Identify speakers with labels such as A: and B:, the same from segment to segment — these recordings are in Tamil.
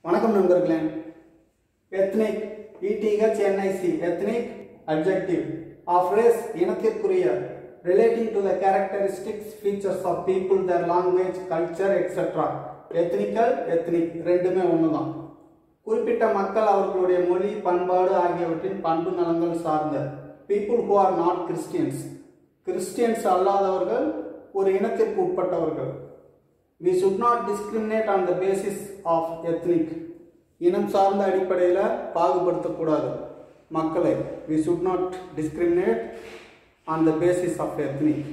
A: வணக்கம் நண்பர்களே ethnic E T H N I C ethnic objective of race இனத்திற்குரிய relating to the characteristics features of people their language culture etcetera ethnical ethnic ரெண்டுமே ஒன்று தான் குறிப்பிட்ட மக்கள் அவர்களுடைய மொழி பண்பாடு ஆகியவற்றின் பண்பு நலங்கள் சார்ந்த people who are not Christians Christians அல்லாதவர்கள் ஒரு இனத்திற்கு உட்பட்டவர்கள் we should not discriminate on the basis of ethnic இனம் சார்ந்த அடிப்படையில் பாகுபடுத்தக்கூடாது மக்களை we should not discriminate on the basis of ethnic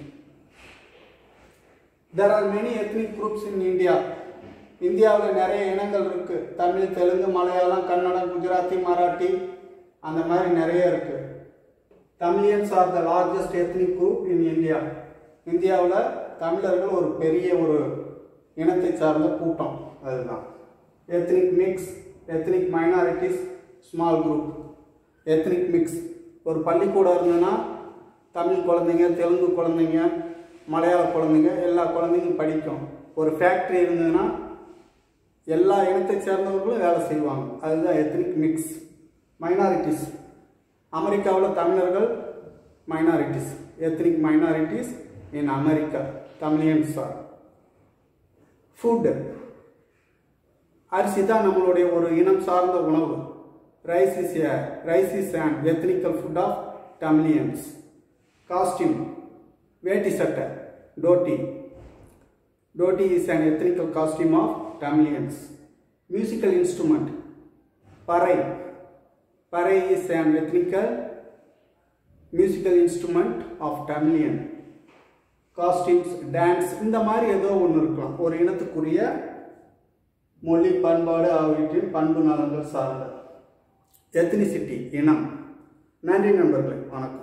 A: there are many ethnic groups in India இந்தியாவில் நிறைய இனங்கள் இருக்கு தமிழ் தெலுங்கு மலையாளம் கன்னடம் குஜராத்தி மராட்டி அந்த மாதிரி நிறைய இருக்கு Tamilians are the largest ethnic group in India இந்தியாவில் தமிழர்கள் ஒரு பெரிய ஒரு இனத்தை சார்ந்த கூட்டம் அதுதான் ethnic mix ethnic minorities small group ethnic mix ஒரு பள்ளிக்கூடம் இருந்ததுன்னா தமிழ் குழந்தைங்க தெலுங்கு குழந்தைங்க மலையாள குழந்தைங்க எல்லா குழந்தைங்களும் படிக்கும் ஒரு ஃபேக்ட்ரி இருந்ததுன்னா எல்லா இனத்தை சேர்ந்தவர்களும் வேலை செய்வாங்க அதுதான் எத்னிக் மிக்ஸ் மைனாரிட்டிஸ் அமெரிக்காவில் தமிழர்கள் minorities ethnic minorities in America Tamilians are food அரிசி தான் நம்மளுடைய ஒரு இனம் சார்ந்த உணவு rice is a rice is and ethnical food of Tamilians costume vetti sattai dhoti dhoti is an ethnical costume of Tamilians musical instrument parai parai is an ethnical musical instrument of Tamilian costumes dance இந்த மாதிரி ஏதோ ஒன்று இருக்கலாம் ஒரு இனத்துக்குரிய மொழி பண்பாடு ஆகியவற்றின் பண்பு நலங்கள் சார்ந்த எத்னிசிட்டி இனம் நன்றி நண்பர்களே வணக்கம்